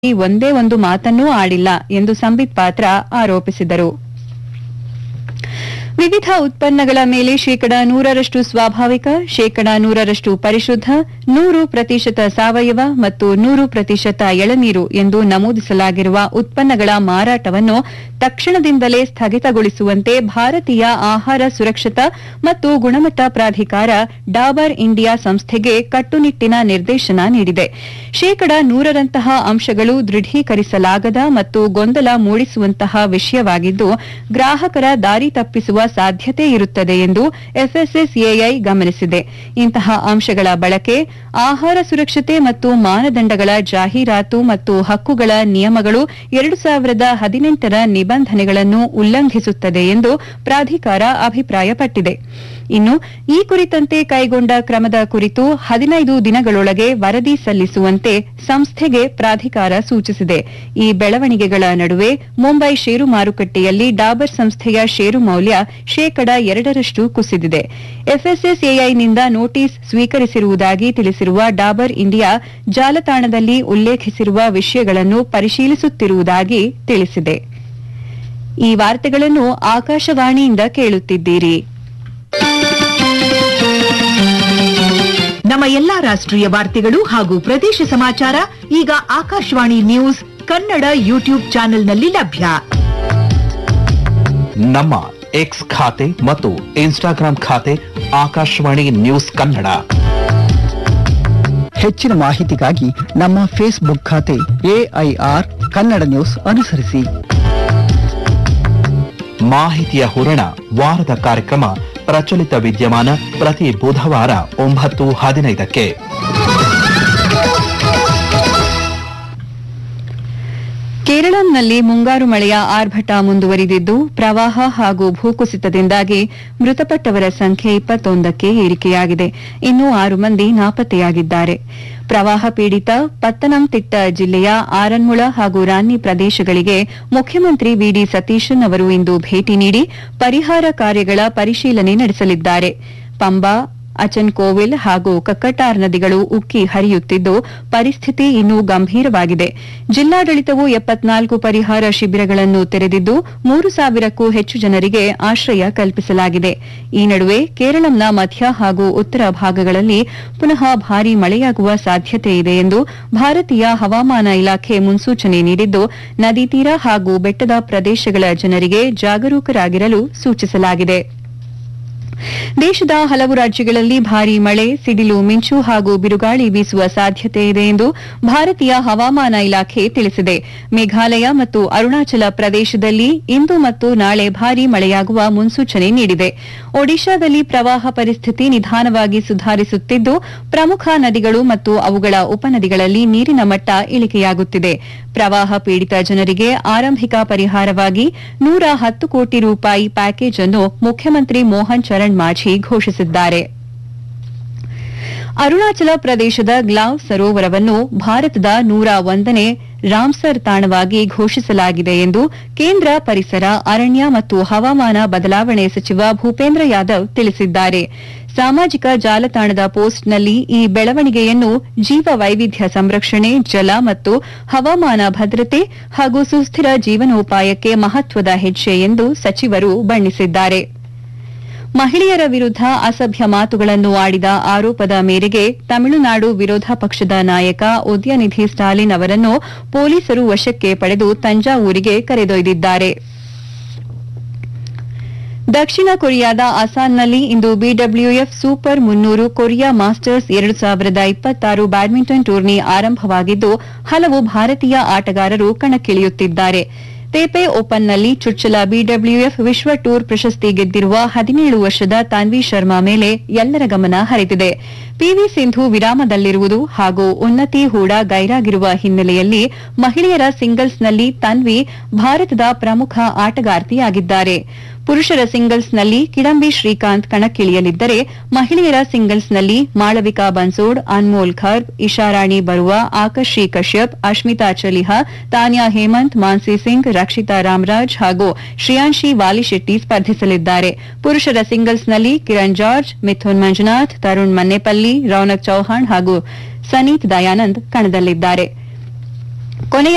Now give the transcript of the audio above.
ಒಂದೇ ಒಂದು ಮಾತನ್ನೂ ಆಡಿಲ್ಲ ಎಂದು ಸಂಬಿತ್ ಪಾತ್ರ ಆರೋಪಿಸಿದರು ವಿವಿಧ ಉತ್ಪನ್ನಗಳ ಮೇಲೆ ಶೇಕಡ ನೂರರಷ್ಟು ಸ್ವಾಭಾವಿಕ ಶೇಕಡ ನೂರರಷ್ಟು ಪರಿಶುದ್ಧ ನೂರು ಪ್ರತಿಶತ ಸಾವಯವ ಮತ್ತು ನೂರು ಪ್ರತಿಶತ ಎಳನೀರು ಎಂದು ನಮೂದಿಸಲಾಗಿರುವ ಉತ್ಪನ್ನಗಳ ಮಾರಾಟವನ್ನು ತಕ್ಷಣದಿಂದಲೇ ಸ್ಥಗಿತಗೊಳಿಸುವಂತೆ ಭಾರತೀಯ ಆಹಾರ ಸುರಕ್ಷತಾ ಮತ್ತು ಗುಣಮಟ್ಟ ಪ್ರಾಧಿಕಾರ ಡಾಬರ್ ಇಂಡಿಯಾ ಸಂಸ್ಥೆಗೆ ಕಟ್ಟುನಿಟ್ಟಿನ ನಿರ್ದೇಶನ ನೀಡಿದೆ ಶೇಕಡ ನೂರರಂತಹ ಅಂಶಗಳು ದೃಢೀಕರಿಸಲಾಗದ ಮತ್ತು ಗೊಂದಲ ಮೂಡಿಸುವಂತಹ ವಿಷಯವಾಗಿದ್ದು ಗ್ರಾಹಕರ ದಾರಿ ತಪ್ಪಿಸುವ ಸಾಧ್ಯತೆ ಇರುತ್ತದೆ ಎಂದು ಎಫ್ಎಸ್ಎಸ್ಎಐ ಗಮನಿಸಿದೆ ಇಂತಹ ಅಂಶಗಳ ಬಳಕೆ ಆಹಾರ ಸುರಕ್ಷತೆ ಮತ್ತು ಮಾನದಂಡಗಳ ಜಾಹೀರಾತು ಮತ್ತು ಹಕ್ಕುಗಳ ನಿಯಮಗಳು ಎರಡು ಸಾವಿರದ ಹದಿನೆಂಟರ ನಿಬಂಧನೆಗಳನ್ನು ಉಲ್ಲಂಘಿಸುತ್ತದೆ ಎಂದು ಪ್ರಾಧಿಕಾರ ಅಭಿಪ್ರಾಯಪಟ್ಟಿದೆ ಇನ್ನು ಈ ಕುರಿತಂತೆ ಕೈಗೊಂಡ ಕ್ರಮದ ಕುರಿತು ಹದಿನೈದು ದಿನಗಳೊಳಗೆ ವರದಿ ಸಲ್ಲಿಸುವಂತೆ ಸಂಸ್ಥೆಗೆ ಪ್ರಾಧಿಕಾರ ಸೂಚಿಸಿದೆ ಈ ಬೆಳವಣಿಗೆಗಳ ನಡುವೆ ಮುಂಬೈ ಷೇರು ಮಾರುಕಟ್ಟೆಯಲ್ಲಿ ಡಾಬರ್ ಸಂಸ್ಥೆಯ ಷೇರು ಮೌಲ್ಯ ಶೇಕಡ ಎರಡರಷ್ಟು ಕುಸಿದಿದೆ ಎಫ್ಎಸ್ಎಸ್ಎಐನಿಂದ ನೋಟಿಸ್ ಸ್ವೀಕರಿಸಿರುವುದಾಗಿ ತಿಳಿಸಿರುವ ಡಾಬರ್ ಇಂಡಿಯಾ ಜಾಲತಾಣದಲ್ಲಿ ಉಲ್ಲೇಖಿಸಿರುವ ವಿಷಯಗಳನ್ನು ಪರಿಶೀಲಿಸುತ್ತಿರುವುದಾಗಿ ತಿಳಿಸಿದೆ ಈ ವಾರ್ತೆಗಳನ್ನು ಆಕಾಶವಾಣಿಯಿಂದ ಕೇಳುತ್ತಿದ್ದೀರಿ ನಮ್ಮ ಎಲ್ಲಾ ರಾಷ್ಟ್ರೀಯ ವಾರ್ತೆಗಳು ಹಾಗೂ ಪ್ರದೇಶ ಸಮಾಚಾರ ಈಗ ಆಕಾಶವಾಣಿ ನ್ಯೂಸ್ ಕನ್ನಡ ಯೂಟ್ಯೂಬ್ ಚಾನೆಲ್ನಲ್ಲಿ ಲಭ್ಯ ನಮ್ಮ ಎಕ್ಸ್ ಖಾತೆ ಮತ್ತು ಇನ್ಸ್ಟಾಗ್ರಾಂ ಖಾತೆ ಆಕಾಶವಾಣಿ ನ್ಯೂಸ್ ಕನ್ನಡ ಹೆಚ್ಚಿನ ಮಾಹಿತಿಗಾಗಿ ನಮ್ಮ ಫೇಸ್ಬುಕ್ ಖಾತೆ ಎಐಆರ್ ಕನ್ನಡ ನ್ಯೂಸ್ ಅನುಸರಿಸಿ ಮಾಹಿತಿಯ ಹೂರಣ ವಾರದ ಕಾರ್ಯಕ್ರಮ ಪ್ರಚಲಿತ ವಿದ್ಯಮಾನ ಪ್ರತಿ ಬುಧವಾರ ಒಂಬತ್ತು ಹದಿನೈದಕ್ಕೆ ಕೇರಳಂನಲ್ಲಿ ಮುಂಗಾರು ಮಳೆಯ ಆರ್ಭಟ ಮುಂದುವರಿದಿದ್ದು ಪ್ರವಾಹ ಹಾಗೂ ಭೂಕುಸಿತದಿಂದಾಗಿ ಮೃತಪಟ್ಟವರ ಸಂಖ್ಯೆ ಇಪ್ಪತ್ತೊಂದಕ್ಕೆ ಏರಿಕೆಯಾಗಿದೆ ಇನ್ನೂ ಆರು ಮಂದಿ ನಾಪತ್ತೆಯಾಗಿದ್ದಾರೆ ಪ್ರವಾಹ ಪೀಡಿತ ಪತ್ತನಂತಿಟ್ಟ ಜಿಲ್ಲೆಯ ಆರನ್ಮುಳ ಹಾಗೂ ರಾನ್ನಿ ಪ್ರದೇಶಗಳಿಗೆ ಮುಖ್ಯಮಂತ್ರಿ ವಿಡಿ ಸತೀಶನ್ ಅವರು ಇಂದು ಭೇಟಿ ನೀಡಿ ಪರಿಹಾರ ಕಾರ್ಯಗಳ ಪರಿಶೀಲನೆ ನಡೆಸಲಿದ್ದಾರೆ ಪಂಬಾ ಅಚನ್ಕೋವಿಲ್ ಹಾಗೂ ಕಕ್ಕಟಾರ್ ನದಿಗಳು ಉಕ್ಕಿ ಹರಿಯುತ್ತಿದ್ದು ಪರಿಸ್ಥಿತಿ ಇನ್ನೂ ಗಂಭೀರವಾಗಿದೆ ಜಿಲ್ಲಾಡಳಿತವು ಎಪ್ಪತ್ನಾಲ್ಕು ಪರಿಹಾರ ಶಿಬಿರಗಳನ್ನು ತೆರೆದಿದ್ದು ಮೂರು ಸಾವಿರಕ್ಕೂ ಹೆಚ್ಚು ಜನರಿಗೆ ಆಶ್ರಯ ಕಲ್ಪಿಸಲಾಗಿದೆ ಈ ನಡುವೆ ಕೇರಳಂನ ಮಧ್ಯ ಹಾಗೂ ಉತ್ತರ ಭಾಗಗಳಲ್ಲಿ ಪುನಃ ಭಾರೀ ಮಳೆಯಾಗುವ ಸಾಧ್ಯತೆ ಇದೆ ಎಂದು ಭಾರತೀಯ ಹವಾಮಾನ ಇಲಾಖೆ ಮುನ್ಸೂಚನೆ ನೀಡಿದ್ದು ನದಿ ತೀರ ಹಾಗೂ ಬೆಟ್ಟದ ಪ್ರದೇಶಗಳ ಜನರಿಗೆ ಜಾಗರೂಕರಾಗಿರಲು ಸೂಚಿಸಲಾಗಿದೆ ದೇಶದ ಹಲವು ರಾಜ್ಯಗಳಲ್ಲಿ ಭಾರೀ ಮಳೆ ಸಿಡಿಲು ಮಿಂಚು ಹಾಗೂ ಬಿರುಗಾಳಿ ಬೀಸುವ ಸಾಧ್ಯತೆ ಇದೆ ಎಂದು ಭಾರತೀಯ ಹವಾಮಾನ ಇಲಾಖೆ ತಿಳಿಸಿದೆ ಮೇಘಾಲಯ ಮತ್ತು ಅರುಣಾಚಲ ಪ್ರದೇಶದಲ್ಲಿ ಇಂದು ಮತ್ತು ನಾಳೆ ಭಾರೀ ಮಳೆಯಾಗುವ ಮುನ್ಸೂಚನೆ ನೀಡಿದೆ ಒಡಿಶಾದಲ್ಲಿ ಪ್ರವಾಹ ಪರಿಸ್ಥಿತಿ ನಿಧಾನವಾಗಿ ಸುಧಾರಿಸುತ್ತಿದ್ದು ಪ್ರಮುಖ ನದಿಗಳು ಮತ್ತು ಅವುಗಳ ಉಪನದಿಗಳಲ್ಲಿ ನೀರಿನ ಮಟ್ಟ ಇಳಿಕೆಯಾಗುತ್ತಿದೆ ಪ್ರವಾಹ ಪೀಡಿತ ಜನರಿಗೆ ಆರಂಭಿಕ ಪರಿಹಾರವಾಗಿ ನೂರ ಹತ್ತು ಕೋಟಿ ರೂಪಾಯಿ ಪ್ಯಾಕೇಜ್ ಅನ್ನು ಮುಖ್ಯಮಂತ್ರಿ ಮೋಹನ್ ಚರಣ್ ಮಾಝಿ ಘೋಷಿಸಿದ್ದಾರೆ ಅರುಣಾಚಲ ಪ್ರದೇಶದ ಗ್ಲಾವ್ ಸರೋವರವನ್ನು ಭಾರತದ ನೂರ ಒಂದನೇ ರಾಮ್ಸರ್ ತಾಣವಾಗಿ ಘೋಷಿಸಲಾಗಿದೆ ಎಂದು ಕೇಂದ್ರ ಪರಿಸರ ಅರಣ್ಯ ಮತ್ತು ಹವಾಮಾನ ಬದಲಾವಣೆ ಸಚಿವ ಭೂಪೇಂದ್ರ ಯಾದವ್ ತಿಳಿಸಿದ್ದಾರೆ ಸಾಮಾಜಿಕ ಜಾಲತಾಣದ ಪೋಸ್ಟ್ನಲ್ಲಿ ಈ ಬೆಳವಣಿಗೆಯನ್ನು ಜೀವ ವೈವಿಧ್ಯ ಸಂರಕ್ಷಣೆ ಜಲ ಮತ್ತು ಹವಾಮಾನ ಭದ್ರತೆ ಹಾಗೂ ಸುಸ್ಥಿರ ಜೀವನೋಪಾಯಕ್ಕೆ ಮಹತ್ವದ ಹೆಜ್ಜೆ ಎಂದು ಸಚಿವರು ಬಣ್ಣಿಸಿದ್ದಾರೆ ಮಹಿಳೆಯರ ವಿರುದ್ಧ ಅಸಭ್ಯ ಮಾತುಗಳನ್ನು ಆಡಿದ ಆರೋಪದ ಮೇರೆಗೆ ತಮಿಳುನಾಡು ವಿರೋಧ ಪಕ್ಷದ ನಾಯಕ ಉದಯನಿಧಿ ಸ್ಟಾಲಿನ್ ಅವರನ್ನು ಪೊಲೀಸರು ವಶಕ್ಕೆ ಪಡೆದು ತಂಜಾವೂರಿಗೆ ಕರೆದೊಯ್ದಿದ್ದಾರೆ ದಕ್ಷಿಣ ಕೊರಿಯಾದ ಅಸಾನ್ನಲ್ಲಿ ಇಂದು ಬಿಡಬ್ಲ್ಯೂಎಫ್ ಸೂಪರ್ ಮುನ್ನೂರು ಕೊರಿಯಾ ಮಾಸ್ಟರ್ಸ್ ಎರಡು ಸಾವಿರದ ಇಪ್ಪತ್ತಾರು ಬ್ಯಾಡ್ಮಿಂಟನ್ ಟೂರ್ನಿ ಆರಂಭವಾಗಿದ್ದು ಹಲವು ಭಾರತೀಯ ಆಟಗಾರರು ಕಣಕ್ಕಿಳಿಯುತ್ತಿದ್ದಾರೆ ತೇಪೆ ಓಪನ್ನಲ್ಲಿ ಚುಚ್ಚಲ ಬಿಡಬ್ಲ್ಯೂಎಫ್ ವಿಶ್ವ ಟೂರ್ ಪ್ರಶಸ್ತಿ ಗೆದ್ದಿರುವ ಹದಿನೇಳು ವರ್ಷದ ತಾನ್ವಿ ಶರ್ಮಾ ಮೇಲೆ ಎಲ್ಲರ ಗಮನ ಹರಿದಿದೆ ಪಿವಿ ಸಿಂಧು ವಿರಾಮದಲ್ಲಿರುವುದು ಹಾಗೂ ಉನ್ನತಿ ಹೂಡ ಗೈರಾಗಿರುವ ಹಿನ್ನೆಲೆಯಲ್ಲಿ ಮಹಿಳೆಯರ ಸಿಂಗಲ್ಸ್ನಲ್ಲಿ ತನ್ವಿ ಭಾರತದ ಪ್ರಮುಖ ಆಟಗಾರ್ತಿಯಾಗಿದ್ದಾರೆ ಪುರುಷರ ಸಿಂಗಲ್ಸ್ನಲ್ಲಿ ಕಿಡಂಬಿ ಶ್ರೀಕಾಂತ್ ಕಣಕ್ಕಿಳಿಯಲಿದ್ದರೆ ಮಹಿಳೆಯರ ಸಿಂಗಲ್ಸ್ನಲ್ಲಿ ಮಾಳವಿಕಾ ಬನ್ಸೋಡ್ ಅನ್ಮೋಲ್ ಖರ್ಬ್ ಇಶಾರಾಣಿ ಬರುವ ಆಕರ್ಷಿ ಕಶ್ಯಪ್ ಅಶ್ಮಿತಾ ಚಲಿಹಾ ತಾನ್ಯಾ ಹೇಮಂತ್ ಮಾನ್ಸಿ ಸಿಂಗ್ ರಕ್ಷಿತಾ ರಾಮರಾಜ್ ಹಾಗೂ ಶ್ರೇಯಾಂಶಿ ವಾಲಿಶೆಟ್ಟಿ ಸ್ಪರ್ಧಿಸಲಿದ್ದಾರೆ ಪುರುಷರ ಸಿಂಗಲ್ಸ್ನಲ್ಲಿ ಕಿರಣ್ ಜಾರ್ಜ್ ಮಿಥುನ್ ಮಂಜುನಾಥ್ ತರುಣ್ ಮನ್ನೆಪಲ್ಲಿ ರೌನಕ್ ಚೌಹಾಣ್ ಹಾಗೂ ಸನೀತ್ ದಯಾನಂದ್ ಕಣದಲ್ಲಿದ್ದಾರೆ ಕೊನೆಯ